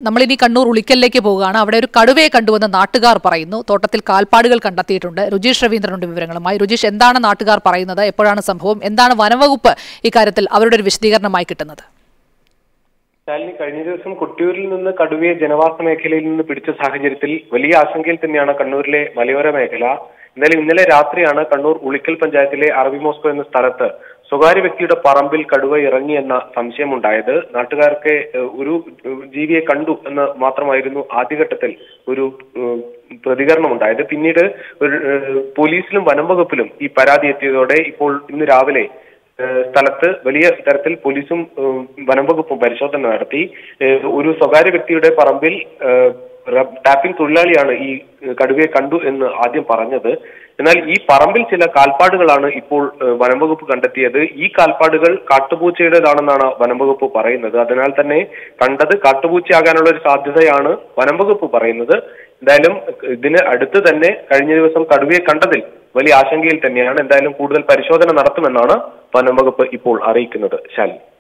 നമ്മളിനി കണ്ണൂർ ഉളിക്കലിലേക്ക് പോവുകയാണ് അവിടെ ഒരു കടുവയെ കണ്ടുവെന്ന് നാട്ടുകാർ പറയുന്നു തോട്ടത്തിൽ കാൽപ്പാടുകൾ കണ്ടെത്തിയിട്ടുണ്ട് രുജീഷ് രവീന്ദ്രനുണ്ട് വിവരങ്ങളുമായി രുജീഷ് എന്താണ് നാട്ടുകാർ പറയുന്നത് എപ്പോഴാണ് സംഭവം എന്താണ് വനംവകുപ്പ് ഇക്കാര്യത്തിൽ അവരുടെ ഒരു വിശദീകരണമായി കിട്ടുന്നത് ശാലിനി കഴിഞ്ഞ ദിവസം കൊട്ടിയൂരിൽ നിന്ന് കടുവയെ ജനവാസ മേഖലയിൽ നിന്ന് പിടിച്ച സാഹചര്യത്തിൽ വലിയ ആശങ്കയിൽ തന്നെയാണ് കണ്ണൂരിലെ മലയോര മേഖല എന്തായാലും ഇന്നലെ രാത്രിയാണ് കണ്ണൂർ ഉളിക്കൽ പഞ്ചായത്തിലെ അറബി മോസ്കോ എന്ന സ്ഥലത്ത് സ്വകാര്യ വ്യക്തിയുടെ പറമ്പിൽ കടുവ ഇറങ്ങി എന്ന സംശയമുണ്ടായത് നാട്ടുകാർക്ക് ഏഹ്, ഒരു ഏഹ്, ജീവിയെ കണ്ടു എന്ന് മാത്രമായിരുന്നു ആദ്യഘട്ടത്തിൽ ഒരു ഏഹ്, പ്രതികരണം ഉണ്ടായത് പിന്നീട് ഒരു ഏഹ്, പോലീസിലും വനം വകുപ്പിലും ഈ പരാതി എത്തിയതോടെ ഇപ്പോൾ ഇന്ന് രാവിലെ ഏഹ് സ്ഥലത്ത് വലിയ തരത്തിൽ പോലീസും ഏഹ് വനം വകുപ്പും പരിശോധന നടത്തി ഏഹ് ഒരു സ്വകാര്യ വ്യക്തിയുടെ പറമ്പിൽ ഏഹ് റ- ടാപ്പിംഗ് തൊഴിലാളിയാണ് ഈ കടുവയെ കണ്ടു എന്ന് ആദ്യം പറഞ്ഞത് എന്നാൽ ഈ പറമ്പിൽ ചില കാൽപ്പാടുകളാണ് ഇപ്പോൾ ഏഹ് വനം വകുപ്പ് കണ്ടെത്തിയത് ഈ കാൽപ്പാടുകൾ കാട്ടുപൂച്ചയുടേതാണെന്നാണ് വനം വകുപ്പ് പറയുന്നത് അതിനാൽ തന്നെ കണ്ടത് കാട്ടുപൂച്ചയാകാനുള്ള ഒരു സാധ്യതയാണ് വനം വകുപ്പ് പറയുന്നത് എന്തായാലും ഇതിന് അടുത്ത് തന്നെ കഴിഞ്ഞ ദിവസം കടുവയെ കണ്ടതിൽ വലിയ ആശങ്കയിൽ തന്നെയാണ് എന്തായാലും കൂടുതൽ പരിശോധന നടത്തുമെന്നാണ് വനം വകുപ്പ് ഇപ്പോൾ അറിയിക്കുന്നത് ശാലി